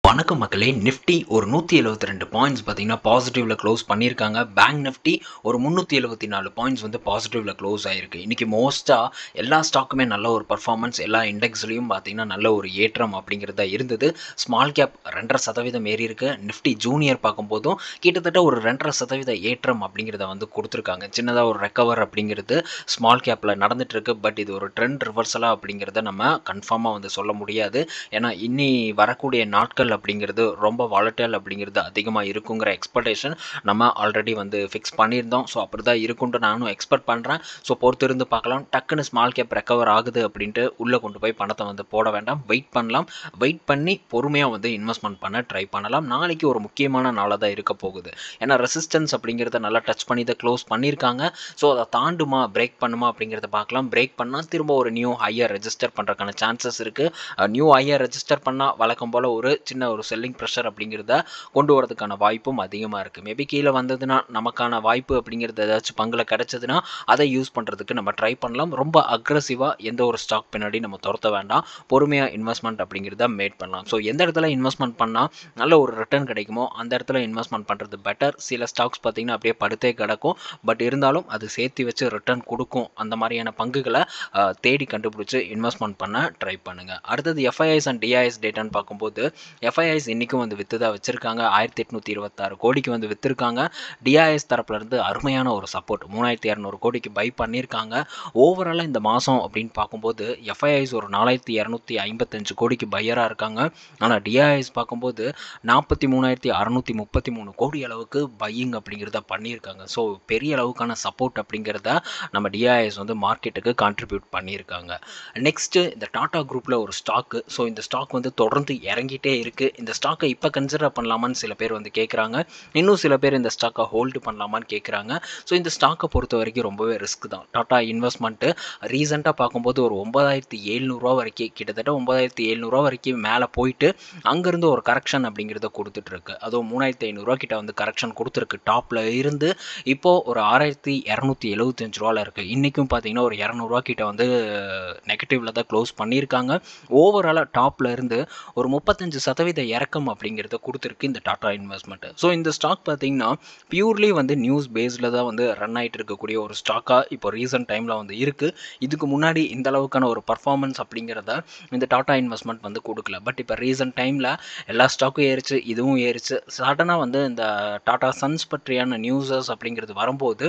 வணக்கம் மக்களே நிஃப்டி ஒரு நூற்றி எழுபத்தி ரெண்டு பாயிண்ட்ஸ் பார்த்தீங்கன்னா பாசிட்டிவில் க்ளோஸ் பண்ணியிருக்காங்க பேங்க் நிஃப்டி ஒரு முந்நூற்றி எழுபத்தி நாலு பாயிண்ட்ஸ் வந்து பாசிட்டிவில் க்ளோஸ் ஆயிருக்கு இன்றைக்கி மோஸ்ட்டாக எல்லா ஸ்டாக்குமே நல்ல ஒரு பர்ஃபார்மன்ஸ் எல்லா இண்டெக்ஸ்லையும் பார்த்தீங்கன்னா நல்ல ஒரு ஏற்றம் அப்படிங்கிறது தான் இருந்தது ஸ்மால் கேப் ரெண்டரை சதவீதம் ஏறி இருக்கு நிஃப்டி ஜூனியர் பார்க்கும்போதும் கிட்டத்தட்ட ஒரு ரெண்டரை சதவீத ஏற்றம் அப்படிங்கிறத வந்து கொடுத்துருக்காங்க சின்னதாக ஒரு ரெக்கவர் அப்படிங்கிறது ஸ்மால் கேப்பில் நடந்துட்டு இருக்கு பட் இது ஒரு ட்ரெண்ட் ரிவர்சலாக அப்படிங்கிறத நம்ம கன்ஃபார்மாக வந்து சொல்ல முடியாது ஏன்னா இன்னி வரக்கூடிய நாட்கள் அப்படிங்கிறது ரொம்ப வாலட்டைல் அப்படிங்கிறது அதிகமாக இருக்குங்கிற எக்ஸ்பெக்டேஷன் நம்ம ஆல்ரெடி வந்து ஃபிக்ஸ் பண்ணியிருந்தோம் ஸோ அப்படி தான் இருக்குன்ட்டு நானும் எக்ஸ்பெக்ட் பண்ணுறேன் ஸோ பொறுத்திருந்து பார்க்கலாம் டக்குன்னு ஸ்மால் கேப் ரெக்கவர் ஆகுது அப்படின்ட்டு உள்ளே கொண்டு போய் பணத்தை வந்து போட வேண்டாம் வெயிட் பண்ணலாம் வெயிட் பண்ணி பொறுமையாக வந்து இன்வெஸ்ட்மெண்ட் பண்ண ட்ரை பண்ணலாம் நாளைக்கு ஒரு முக்கியமான நாளாக தான் இருக்க போகுது ஏன்னா ரெசிஸ்டன்ஸ் அப்படிங்கிறத நல்லா டச் பண்ணி தான் க்ளோஸ் பண்ணியிருக்காங்க ஸோ அதை தாண்டுமா பிரேக் பண்ணுமா அப்படிங்கிறத பார்க்கலாம் பிரேக் பண்ணால் திரும்ப ஒரு நியூ ஹையர் ரெஜிஸ்டர் பண்ணுறதுக்கான சான்சஸ் இருக்குது நியூ ஹையர் ரெஜிஸ்டர் பண்ணால் வழக்கம் போல் ஒரு சின்ன ஒரு செல்லிங் ப்ரெஷர் அப்படிங்கிறத கொண்டு வரதுக்கான வாய்ப்பும் அதிகமாக இருக்குது மேபி கீழே வந்ததுன்னா நமக்கான வாய்ப்பு அப்படிங்கிறது ஏதாச்சும் பங்கில் கிடச்சதுன்னா அதை யூஸ் பண்ணுறதுக்கு நம்ம ட்ரை பண்ணலாம் ரொம்ப அக்ரஸிவாக எந்த ஒரு ஸ்டாக் பின்னாடி நம்ம துரத்த வேண்டாம் பொறுமையாக இன்வெஸ்ட்மெண்ட் அப்படிங்கிறத மேட் பண்ணலாம் ஸோ எந்த இடத்துல இன்வெஸ்ட்மெண்ட் பண்ணால் நல்ல ஒரு ரிட்டர்ன் கிடைக்குமோ அந்த இடத்துல இன்வெஸ்ட்மெண்ட் பண்ணுறது பெட்டர் சில ஸ்டாக்ஸ் பார்த்திங்கன்னா அப்படியே படுத்தே கிடக்கும் பட் இருந்தாலும் அது சேர்த்து வச்சு ரிட்டர்ன் கொடுக்கும் அந்த மாதிரியான பங்குகளை தேடி கண்டுபிடிச்சி இன்வெஸ்ட்மெண்ட் பண்ண ட்ரை பண்ணுங்கள் அடுத்தது எஃப்ஐஐஸ் அண்ட் டிஐஎஸ் டேட்டான்னு பார்க்கும்போது எஃப்ஐஐஸ் இன்றைக்கும் வந்து வித்து தான் வச்சுருக்காங்க ஆயிரத்தி எட்நூற்றி இருபத்தாறு கோடிக்கு வந்து விற்றுருக்காங்க டிஐஎஸ் தரப்புலேருந்து அருமையான ஒரு சப்போர்ட் மூணாயிரத்தி இரநூறு கோடிக்கு பை பண்ணியிருக்காங்க ஓவராலாக இந்த மாதம் அப்படின்னு பார்க்கும்போது எஃப்ஐஐஸ் ஒரு நாலாயிரத்தி இரநூத்தி ஐம்பத்தஞ்சு கோடிக்கு பையராக இருக்காங்க ஆனால் டிஐஎஸ் பார்க்கும்போது நாற்பத்தி மூணாயிரத்தி அறநூற்றி முப்பத்தி மூணு கோடி அளவுக்கு பையிங் அப்படிங்கிறத பண்ணியிருக்காங்க ஸோ பெரிய அளவுக்கான சப்போர்ட் அப்படிங்கிறத நம்ம டிஐஎஸ் வந்து மார்க்கெட்டுக்கு கான்ட்ரிபியூட் பண்ணியிருக்காங்க நெக்ஸ்ட்டு இந்த டாடா குரூப்பில் ஒரு ஸ்டாக்கு ஸோ இந்த ஸ்டாக் வந்து தொடர்ந்து இறங்கிட்டே இருக்குது இந்த ஸ்டாக்கை இப்போ கன்சிடர் பண்ணலாமான்னு சில பேர் வந்து கேட்குறாங்க இன்னும் சில பேர் இந்த ஸ்டாக்கை ஹோல்டு பண்ணலாமான்னு கேட்குறாங்க ஸோ இந்த ஸ்டாக்கை பொறுத்த வரைக்கும் ரொம்பவே ரிஸ்க் தான் டாடா இன்வெஸ்ட்மெண்ட்டு ரீசெண்டாக பார்க்கும்போது ஒரு ஒன்பதாயிரத்தி எழுநூறுவா வரைக்கும் கிட்டத்தட்ட ஒன்பதாயிரத்தி எழுநூறுவா வரைக்கும் மேலே போயிட்டு அங்கேருந்து ஒரு கரெக்ஷன் அப்படிங்கிறத கொடுத்துட்ருக்கு அதுவும் மூணாயிரத்தி ஐநூறுரூவா கிட்ட வந்து கரெக்ஷன் கொடுத்துருக்கு டாப்பில் இருந்து இப்போது ஒரு ஆறாயிரத்தி இரநூத்தி எழுபத்தஞ்சு ரூபாவில் இருக்குது இன்றைக்கும் பார்த்தீங்கன்னா ஒரு இரநூறுவா கிட்ட வந்து நெகட்டிவில் தான் க்ளோஸ் பண்ணியிருக்காங்க ஓவராலாக டாப்பில் இருந்து ஒரு முப்பத்தஞ்சு சதவீத இறக்கம் அப்படிங்கிறத கொடுத்துருக்கு இந்த டாடா இன்வெஸ்ட்மெண்ட் ஸோ இந்த ஸ்டாக் பார்த்தீங்கன்னா பியூர்லி வந்து நியூஸ் பேஸில் தான் வந்து ரன் ஆகிட்டு இருக்கக்கூடிய ஒரு ஸ்டாக்காக இப்போ ரீசன்ட் டைமில் வந்து இருக்குது இதுக்கு முன்னாடி இந்த அளவுக்கான ஒரு பர்ஃபார்மன்ஸ் அப்படிங்கிறத இந்த டாடா இன்வெஸ்ட்மெண்ட் வந்து கொடுக்கல பட் இப்போ ரீசன்ட் டைமில் எல்லா ஸ்டாக்கும் ஏறிச்சு இதுவும் ஏறிச்சு சடனாக வந்து இந்த டாடா சன்ஸ் பற்றியான நியூஸஸ் அப்படிங்கிறது வரும்போது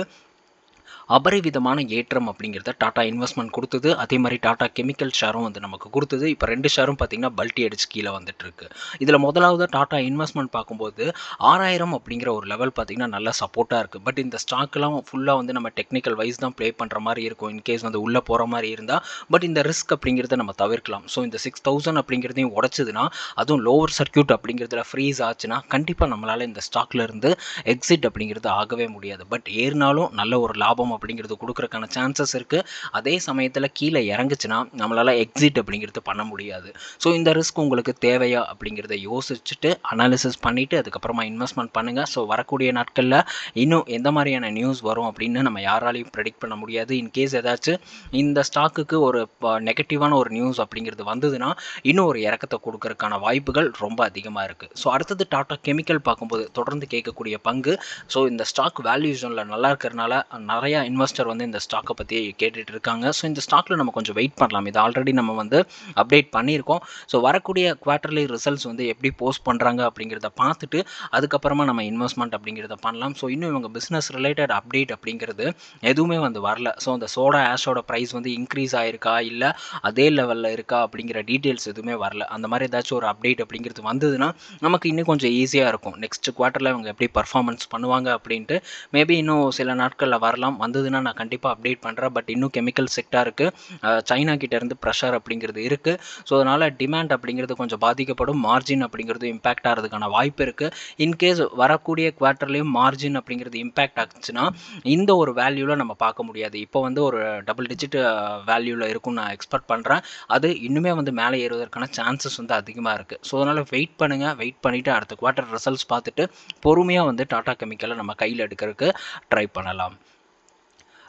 அபரிவிதமான ஏற்றம் அப்படிங்கிறத டாட்டா இன்வெஸ்ட்மெண்ட் கொடுத்தது அதே மாதிரி டாட்டா கெமிக்கல் ஷேரும் வந்து நமக்கு கொடுத்தது இப்போ ரெண்டு ஷேரும் பார்த்திங்கன்னா பல்ட்டி அடிச்சு கீழே வந்துட்டு இருக்கு இதில் முதலாவது டாட்டா இன்வெஸ்ட்மெண்ட் பார்க்கும்போது ஆறாயிரம் அப்படிங்கிற ஒரு லெவல் பார்த்திங்கன்னா நல்ல சப்போர்ட்டாக இருக்குது பட் இந்த ஸ்டாக்லாம் ஃபுல்லாக வந்து நம்ம டெக்னிக்கல் வைஸ் தான் ப்ளே பண்ணுற மாதிரி இருக்கும் இன்கேஸ் வந்து உள்ளே போகிற மாதிரி இருந்தால் பட் இந்த ரிஸ்க் அப்படிங்கிறத நம்ம தவிர்க்கலாம் ஸோ இந்த சிக்ஸ் தௌசண்ட் அப்படிங்கிறதையும் உடச்சதுன்னா அதுவும் லோவர் சர்க்கியூட் அப்படிங்கிறதுல ஃப்ரீஸ் ஆச்சுன்னா கண்டிப்பாக நம்மளால் இந்த ஸ்டாக்ல இருந்து எக்ஸிட் அப்படிங்கிறது ஆகவே முடியாது பட் ஏறினாலும் நல்ல ஒரு லாபம் அப்படிங்கிறது கொடுக்குறக்கான சான்சஸ் இருக்குது அதே சமயத்தில் கீழே இறங்குச்சுன்னா நம்மளால் எக்ஸிட் அப்படிங்கிறது பண்ண முடியாது ஸோ இந்த ரிஸ்க் உங்களுக்கு தேவையா அப்படிங்கிறத யோசிச்சுட்டு அனாலிசிஸ் பண்ணிவிட்டு அதுக்கப்புறமா இன்வெஸ்ட்மெண்ட் பண்ணுங்கள் ஸோ வரக்கூடிய நாட்களில் இன்னும் எந்த மாதிரியான நியூஸ் வரும் அப்படின்னு நம்ம யாராலையும் ப்ரெடிக்ட் பண்ண முடியாது இன்கேஸ் ஏதாச்சும் இந்த ஸ்டாக்குக்கு ஒரு நெகட்டிவான ஒரு நியூஸ் அப்படிங்கிறது வந்ததுன்னா இன்னும் ஒரு இறக்கத்தை கொடுக்கறதுக்கான வாய்ப்புகள் ரொம்ப அதிகமாக இருக்குது ஸோ அடுத்தது டாட்டா கெமிக்கல் பார்க்கும்போது தொடர்ந்து கேட்கக்கூடிய பங்கு ஸோ இந்த ஸ்டாக் வேல்யூஷனில் நல்லா இருக்கிறனால நிறையா இன்வெஸ்டர் வந்து இந்த ஸ்டாக்கை பற்றி கேட்டுட்டு இருக்காங்க ஸோ இந்த ஸ்டாக்கில் நம்ம கொஞ்சம் வெயிட் பண்ணலாம் இது ஆல்ரெடி நம்ம வந்து அப்டேட் பண்ணியிருக்கோம் ஸோ வரக்கூடிய குவார்ட்டர்லி ரிசல்ட்ஸ் வந்து எப்படி போஸ்ட் பண்ணுறாங்க அப்படிங்கிறத பார்த்துட்டு அதுக்கப்புறமா நம்ம இன்வெஸ்ட்மெண்ட் அப்படிங்கிறத பண்ணலாம் ஸோ இன்னும் இவங்க பிஸ்னஸ் ரிலேட்டட் அப்டேட் அப்படிங்கிறது எதுவுமே வந்து வரல ஸோ அந்த சோடா ஆஷோட ப்ரைஸ் வந்து இன்க்ரீஸ் ஆயிருக்கா இல்லை அதே லெவலில் இருக்கா அப்படிங்கிற டீட்டெயில்ஸ் எதுவுமே வரல அந்த மாதிரி ஏதாச்சும் ஒரு அப்டேட் அப்படிங்கிறது வந்ததுன்னா நமக்கு இன்னும் கொஞ்சம் ஈஸியாக இருக்கும் நெக்ஸ்ட் குவார்ட்டரில் இவங்க எப்படி பர்ஃபார்மன்ஸ் பண்ணுவாங்க அப்படின்ட்டு மேபி இன்னும் சில நாட்களில் வரலாம் வந்ததுன்னா நான் கண்டிப்பாக அப்டேட் பண்ணுறேன் பட் இன்னும் கெமிக்கல் செக்டாருக்கு சைனா கிட்டேருந்து ப்ரெஷர் அப்படிங்கிறது இருக்குது ஸோ அதனால் டிமாண்ட் அப்படிங்கிறது கொஞ்சம் பாதிக்கப்படும் மார்ஜின் அப்படிங்கிறது இம்பேக்ட் ஆகிறதுக்கான வாய்ப்பு இருக்குது இன்கேஸ் வரக்கூடிய குவார்ட்டர்லேயும் மார்ஜின் அப்படிங்கிறது இம்பேக்ட் ஆச்சுன்னா இந்த ஒரு வேல்யூவில் நம்ம பார்க்க முடியாது இப்போ வந்து ஒரு டபுள் டிஜிட் வேல்யூவில் இருக்கும்னு நான் எக்ஸ்பெக்ட் பண்ணுறேன் அது இன்னுமே வந்து மேலே ஏறுவதற்கான சான்சஸ் வந்து அதிகமாக இருக்குது ஸோ அதனால் வெயிட் பண்ணுங்கள் வெயிட் பண்ணிவிட்டு அடுத்த குவார்ட்டர் ரிசல்ட்ஸ் பார்த்துட்டு பொறுமையாக வந்து டாடா கெமிக்கலை நம்ம கையில் எடுக்கிறதுக்கு ட்ரை பண்ணலாம்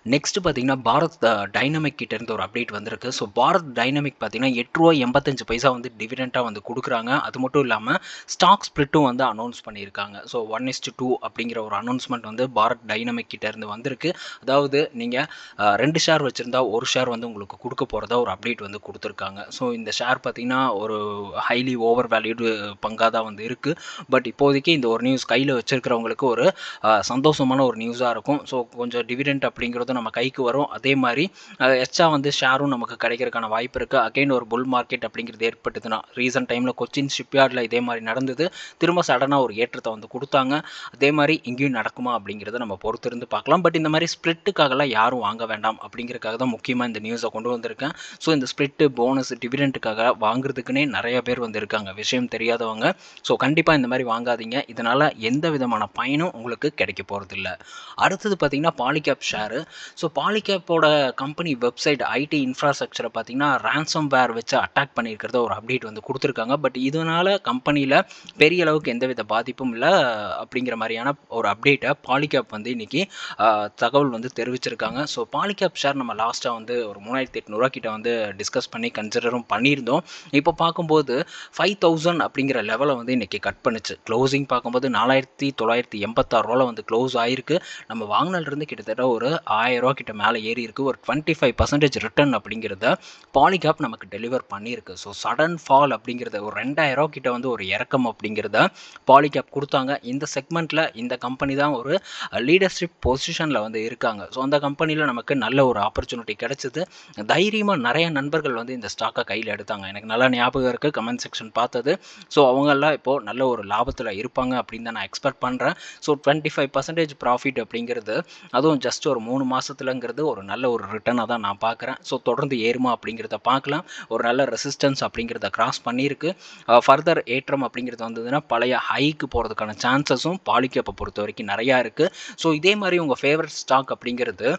நெக்ஸ்ட் பார்த்தீங்கன்னா பாரத் டைனமிக் கிட்ட இருந்து ஒரு அப்டேட் வந்திருக்கு ஸோ பாரத் டைனமிக் பார்த்தீங்கன்னா எட்டு ரூபா எண்பத்தஞ்சு பைசா வந்து டிவிடெண்ட்டாக வந்து கொடுக்குறாங்க அது மட்டும் இல்லாமல் ஸ்டாக் ஸ்ப்ளிட்டும் வந்து அனௌன்ஸ் பண்ணியிருக்காங்க ஸோ ஒன் இஸ்டு டூ அப்படிங்கிற ஒரு அனௌன்ஸ்மெண்ட் வந்து பாரத் டைனமிக் கிட்ட இருந்து வந்திருக்கு அதாவது நீங்கள் ரெண்டு ஷேர் வச்சுருந்தா ஒரு ஷேர் வந்து உங்களுக்கு கொடுக்க போகிறதா ஒரு அப்டேட் வந்து கொடுத்துருக்காங்க ஸோ இந்த ஷேர் பார்த்தீங்கன்னா ஒரு ஹைலி ஓவர் வேல்யூடு பங்காக தான் வந்து இருக்குது பட் இப்போதைக்கு இந்த ஒரு நியூஸ் கையில் வச்சுருக்கிறவங்களுக்கு ஒரு சந்தோஷமான ஒரு நியூஸாக இருக்கும் ஸோ கொஞ்சம் டிவிடெண்ட் அப்படிங்கிறது நம்ம கைக்கு வரும் அதே மாதிரி எச்சா வந்து ஷேரும் நமக்கு கிடைக்கிறதுக்கான வாய்ப்பு இருக்குது அகைன் ஒரு புல் மார்க்கெட் அப்படிங்கிறது ஏற்பட்டுதுன்னா ரீசன்ட் டைமில் கொச்சின் ஷிப்யார்டில் இதே மாதிரி நடந்தது திரும்ப சடனாக ஒரு ஏற்றத்தை வந்து கொடுத்தாங்க அதே மாதிரி இங்கேயும் நடக்குமா அப்படிங்கிறத நம்ம பொறுத்திருந்து பார்க்கலாம் பட் இந்த மாதிரி ஸ்ப்ளிட்டுக்காகலாம் யாரும் வாங்க வேண்டாம் அப்படிங்கிறதுக்காக தான் முக்கியமாக இந்த நியூஸை கொண்டு வந்திருக்கேன் ஸோ இந்த ஸ்ப்ளிட்டு போனஸ் டிவிடெண்ட்டுக்காக வாங்குறதுக்குன்னே நிறைய பேர் வந்து இருக்காங்க விஷயம் தெரியாதவங்க ஸோ கண்டிப்பாக இந்த மாதிரி வாங்காதீங்க இதனால் எந்த விதமான பயனும் உங்களுக்கு கிடைக்க போகிறதில்ல அடுத்தது பார்த்திங்கன்னா பாலிகேப் ஷேரு ஸோ பாலிகேப்போட கம்பெனி வெப்சைட் ஐடி இன்ஃப்ராஸ்ட்ரக்சரை பார்த்தீங்கன்னா ரேன்சம் வேர் வச்சு அட்டாக் பண்ணியிருக்கிறத ஒரு அப்டேட் வந்து கொடுத்துருக்காங்க பட் இதனால் கம்பெனியில் பெரிய அளவுக்கு எந்தவித பாதிப்பும் இல்லை அப்படிங்கிற மாதிரியான ஒரு அப்டேட்டை பாலிகேப் வந்து இன்றைக்கி தகவல் வந்து தெரிவிச்சிருக்காங்க ஸோ பாலிகேப் ஷேர் நம்ம லாஸ்ட்டாக வந்து ஒரு மூணாயிரத்தி எட்நூறுவா கிட்ட வந்து டிஸ்கஸ் பண்ணி கன்சிடரும் பண்ணியிருந்தோம் இப்போ பார்க்கும்போது ஃபைவ் தௌசண்ட் அப்படிங்கிற லெவலை வந்து இன்றைக்கி கட் பண்ணுச்சு க்ளோசிங் பார்க்கும்போது நாலாயிரத்தி தொள்ளாயிரத்தி எண்பத்தாறு ரூபாவில் வந்து க்ளோஸ் ஆயிருக்கு நம்ம வாங்கினிலிருந்து கிட்டத்தட்ட ஒரு ஆயிரரூவா கிட்ட மேலே ஏறி இருக்குது ஒரு டுவெண்ட்டி ஃபைவ் பர்சன்டேஜ் ரிட்டர்ன் அப்படிங்கிறத பாலிகாப் நமக்கு டெலிவர் பண்ணியிருக்கு ஸோ சடன் ஃபால் அப்படிங்கிறத ஒரு ரெண்டாயிரரூவா கிட்ட வந்து ஒரு இறக்கம் அப்படிங்கிறத பாலிகாப் கொடுத்தாங்க இந்த செக்மெண்ட்டில் இந்த கம்பெனி தான் ஒரு லீடர்ஷிப் பொசிஷனில் வந்து இருக்காங்க ஸோ அந்த கம்பெனியில் நமக்கு நல்ல ஒரு ஆப்பர்ச்சுனிட்டி கிடச்சிது தைரியமாக நிறைய நண்பர்கள் வந்து இந்த ஸ்டாக்கை கையில் எடுத்தாங்க எனக்கு நல்லா ஞாபகம் இருக்குது கமெண்ட் செக்ஷன் பார்த்தது ஸோ அவங்கெல்லாம் இப்போது நல்ல ஒரு லாபத்தில் இருப்பாங்க அப்படின்னு தான் நான் எக்ஸ்பெக்ட் பண்ணுறேன் so twenty five percentage profit அப்படிங்கிறது அதுவும் ஜஸ்ட் ஒரு மூணு மாதத்துலங்கிறது ஒரு நல்ல ஒரு ரிட்டர்னாக தான் நான் பார்க்குறேன் ஸோ தொடர்ந்து ஏறுமா அப்படிங்கிறத பார்க்கலாம் ஒரு நல்ல ரெசிஸ்டன்ஸ் அப்படிங்கிறத கிராஸ் பண்ணியிருக்கு ஃபர்தர் ஏற்றம் அப்படிங்கிறது வந்ததுன்னா பழைய ஹைக்கு போகிறதுக்கான சான்சஸும் பாலிக்கப்பை பொறுத்த வரைக்கும் நிறையா இருக்குது ஸோ இதே மாதிரி உங்கள் ஃபேவரட் ஸ்டாக் அப்படிங்கிறது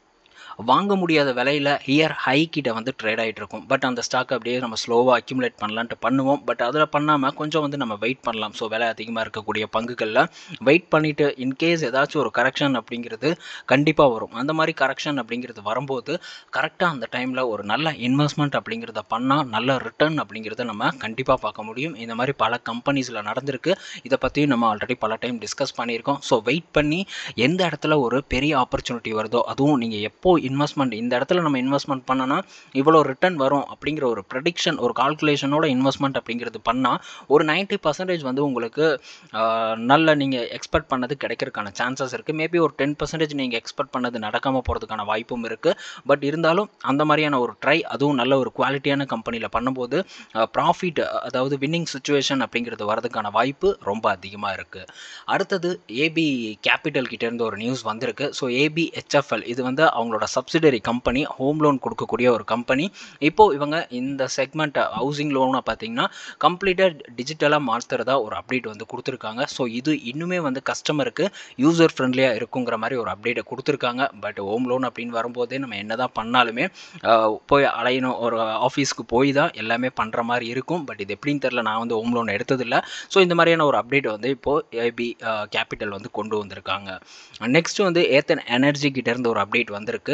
வாங்க முடியாத விலையில் ஹியர் ஹை கிட்ட வந்து ட்ரேட் ஆகிட்டு இருக்கும் பட் அந்த ஸ்டாக் அப்படியே நம்ம ஸ்லோவாக அக்யூமுலேட் பண்ணலான்ட்டு பண்ணுவோம் பட் அதில் பண்ணாமல் கொஞ்சம் வந்து நம்ம வெயிட் பண்ணலாம் ஸோ விலை அதிகமாக இருக்கக்கூடிய பங்குகளில் வெயிட் பண்ணிவிட்டு இன்கேஸ் ஏதாச்சும் ஒரு கரெக்ஷன் அப்படிங்கிறது கண்டிப்பாக வரும் அந்த மாதிரி கரெக்ஷன் அப்படிங்கிறது வரும்போது கரெக்டாக அந்த டைமில் ஒரு நல்ல இன்வெஸ்ட்மெண்ட் அப்படிங்கிறத பண்ணால் நல்ல ரிட்டர்ன் அப்படிங்கிறத நம்ம கண்டிப்பாக பார்க்க முடியும் இந்த மாதிரி பல கம்பெனிஸில் நடந்திருக்கு இதை பற்றியும் நம்ம ஆல்ரெடி பல டைம் டிஸ்கஸ் பண்ணியிருக்கோம் ஸோ வெயிட் பண்ணி எந்த இடத்துல ஒரு பெரிய ஆப்பர்ச்சுனிட்டி வருதோ அதுவும் நீங்கள் எப்போ இன்வெஸ்ட்மெண்ட் இந்த இடத்துல நம்ம இன்வெஸ்ட்மெண்ட் பண்ணோன்னா இவ்வளோ ரிட்டர்ன் வரும் அப்படிங்கிற ஒரு ப்ரெடிக்ஷன் ஒரு கால்குலேஷனோட இன்வெஸ்ட்மெண்ட் அப்படிங்கிறது பண்ணால் ஒரு நைன்ட்டி பர்சன்டேஜ் வந்து உங்களுக்கு நல்ல நீங்கள் எக்ஸ்பெக்ட் பண்ணது கிடைக்கிறதுக்கான சான்சஸ் இருக்குது மேபி ஒரு டென் பர்சன்டேஜ் நீங்கள் எக்ஸ்பெக்ட் பண்ணது நடக்காமல் போகிறதுக்கான வாய்ப்பும் இருக்குது பட் இருந்தாலும் அந்த மாதிரியான ஒரு ட்ரை அதுவும் நல்ல ஒரு குவாலிட்டியான கம்பெனியில் பண்ணும்போது ப்ராஃபிட் அதாவது வின்னிங் சுச்சுவேஷன் அப்படிங்கிறது வரதுக்கான வாய்ப்பு ரொம்ப அதிகமாக இருக்குது அடுத்தது ஏபி கேபிட்டல் கிட்டேருந்து ஒரு நியூஸ் வந்திருக்கு ஸோ ஏபி ஹெச்எஃப்எல் இது வந்து அவங்களோட சப்சிடரி கம்பெனி ஹோம் லோன் கொடுக்கக்கூடிய ஒரு கம்பெனி இப்போது இவங்க இந்த செக்மெண்ட் ஹவுசிங் லோனை பார்த்தீங்கன்னா கம்ப்ளீட்டாக டிஜிட்டலாக மாற்றுறதா ஒரு அப்டேட் வந்து கொடுத்துருக்காங்க ஸோ இது இன்னுமே வந்து கஸ்டமருக்கு யூசர் ஃப்ரெண்ட்லியாக இருக்குங்கிற மாதிரி ஒரு அப்டேட்டை கொடுத்துருக்காங்க பட் ஹோம் லோன் அப்படின்னு வரும்போதே நம்ம என்ன தான் பண்ணாலுமே போய் அலையணும் ஒரு ஆஃபீஸ்க்கு போய் தான் எல்லாமே பண்ணுற மாதிரி இருக்கும் பட் இது எப்படின்னு தெரில நான் வந்து ஹோம் லோன் எடுத்ததில்லை ஸோ இந்த மாதிரியான ஒரு அப்டேட் வந்து இப்போது ஏபி கேபிட்டல் வந்து கொண்டு வந்திருக்காங்க நெக்ஸ்ட் வந்து ஏத்தன் எனர்ஜி கிட்டேருந்து ஒரு அப்டேட் வந்திருக்கு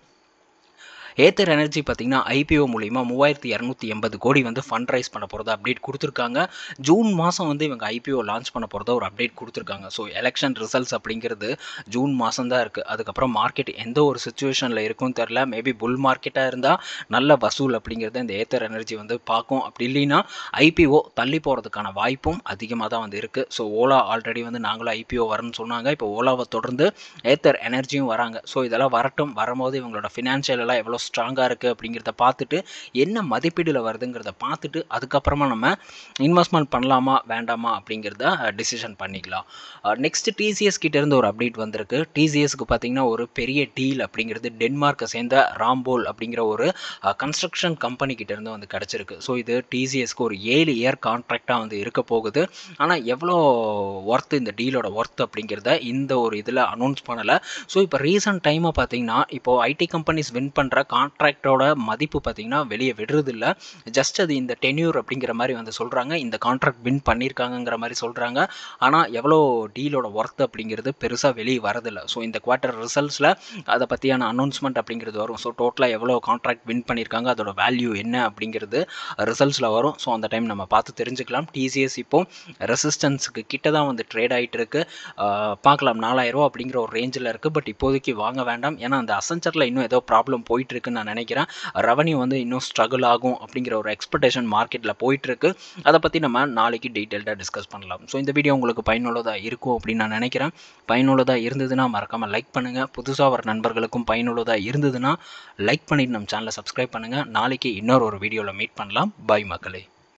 ஏத்தர் எனர்ஜி பார்த்திங்கன்னா ஐபிஓ மூலிமா மூவாயிரத்தி இரநூத்தி எண்பது கோடி வந்து ஃபண்ட் ரைஸ் பண்ண போகிறதா அப்டேட் கொடுத்துருக்காங்க ஜூன் மாதம் வந்து இவங்க ஐபிஓ லான்ச் பண்ண போகிறதா ஒரு அப்டேட் கொடுத்துருக்காங்க ஸோ எலெக்ஷன் ரிசல்ட்ஸ் அப்படிங்கிறது ஜூன் மாதம் தான் இருக்குது அதுக்கப்புறம் மார்க்கெட் எந்த ஒரு சுச்சுவேஷனில் இருக்கும்னு தெரில மேபி புல் மார்க்கெட்டாக இருந்தால் நல்ல வசூல் அப்படிங்கிறத இந்த ஏத்தர் எனர்ஜி வந்து பார்க்கும் அப்படி இல்லைன்னா ஐபிஓ தள்ளி போகிறதுக்கான வாய்ப்பும் அதிகமாக தான் வந்து இருக்குது ஸோ ஓலா ஆல்ரெடி வந்து நாங்களும் ஐபிஓ வரணும்னு சொன்னாங்க இப்போ ஓலாவை தொடர்ந்து ஏத்தர் எனர்ஜியும் வராங்க ஸோ இதெல்லாம் வரட்டும் வரும்போது இவங்களோட ஃபினான்ஷியல் எல்லாம் எவ்வளோ ஸ்ட்ராங்காக இருக்குது அப்படிங்கிறத பார்த்துட்டு என்ன மதிப்பீடில் வருதுங்கிறத பார்த்துட்டு அதுக்கப்புறமா நம்ம இன்வெஸ்ட்மெண்ட் பண்ணலாமா வேண்டாமா அப்படிங்கிறத டிசிஷன் பண்ணிக்கலாம் நெக்ஸ்ட் டிசிஎஸ் கிட்டேருந்து ஒரு அப்டேட் வந்திருக்கு டிசிஎஸ்க்கு பார்த்தீங்கன்னா ஒரு பெரிய டீல் அப்படிங்கிறது டென்மார்க்கை சேர்ந்த ராம்போல் அப்படிங்கிற ஒரு கன்ஸ்ட்ரக்ஷன் கம்பெனி கிட்டேருந்து வந்து கிடச்சிருக்கு ஸோ இது டிசிஎஸ்க்கு ஒரு ஏழு இயர் கான்ட்ராக்டாக வந்து இருக்க போகுது ஆனால் எவ்வளோ ஒர்த் இந்த டீலோட ஒர்த் அப்படிங்கிறத இந்த ஒரு இதில் அனௌன்ஸ் பண்ணலை ஸோ இப்போ ரீசன்ட் டைமாக பார்த்தீங்கன்னா இப்போது ஐடி கம்பெனிஸ் வின் பண்ணுற கான்ட்ராக்டோட மதிப்பு பார்த்திங்கன்னா வெளியே விடுறதில்ல ஜஸ்ட் அது இந்த டென்யூர் அப்படிங்கிற மாதிரி வந்து சொல்கிறாங்க இந்த கான்ட்ராக்ட் வின் பண்ணியிருக்காங்கங்கிற மாதிரி சொல்கிறாங்க ஆனால் எவ்வளோ டீலோட ஒர்த் அப்படிங்கிறது பெருசாக வெளியே வரதில்லை ஸோ இந்த குவார்ட்டர் ரிசல்ட்ஸில் அதை பற்றியான அனௌன்ஸ்மெண்ட் அப்படிங்கிறது வரும் ஸோ டோட்டலாக எவ்வளோ கான்ட்ராக்ட் வின் பண்ணியிருக்காங்க அதோட வேல்யூ என்ன அப்படிங்கிறது ரிசல்ட்ஸில் வரும் ஸோ அந்த டைம் நம்ம பார்த்து தெரிஞ்சுக்கலாம் டிசிஎஸ் இப்போ ரெசிஸ்டன்ஸுக்கு கிட்ட தான் வந்து ட்ரேட் ஆகிட்டு இருக்கு பார்க்கலாம் நாலாயிரரூவா அப்படிங்கிற ஒரு ரேஞ்சில் இருக்குது பட் இப்போதைக்கு வாங்க வேண்டாம் ஏன்னா அந்த அசென்ச்சரில் இன்னும் ஏதோ ப்ராப்ளம் போயிட்டு இருக்குன்னு நான் நினைக்கிறேன் ரெவன்யூ வந்து இன்னும் ஸ்ட்ரகிள் ஆகும் அப்படிங்கிற ஒரு எக்ஸ்பெக்டேஷன் மார்க்கெட்டில் போயிட்டுருக்கு அதை பற்றி நம்ம நாளைக்கு டீட்டெயில்டாக டிஸ்கஸ் பண்ணலாம் ஸோ இந்த வீடியோ உங்களுக்கு பயனுள்ளதாக இருக்கும் அப்படின்னு நான் நினைக்கிறேன் பயனுள்ளதாக இருந்ததுன்னா மறக்காமல் லைக் பண்ணுங்கள் புதுசாக வர நண்பர்களுக்கும் பயனுள்ளதாக இருந்ததுன்னா லைக் பண்ணிட்டு நம்ம சேனலை சப்ஸ்கிரைப் பண்ணுங்கள் நாளைக்கு இன்னொரு ஒரு வீடியோவில் மீட் பண்ணலாம் பாய் மக்களே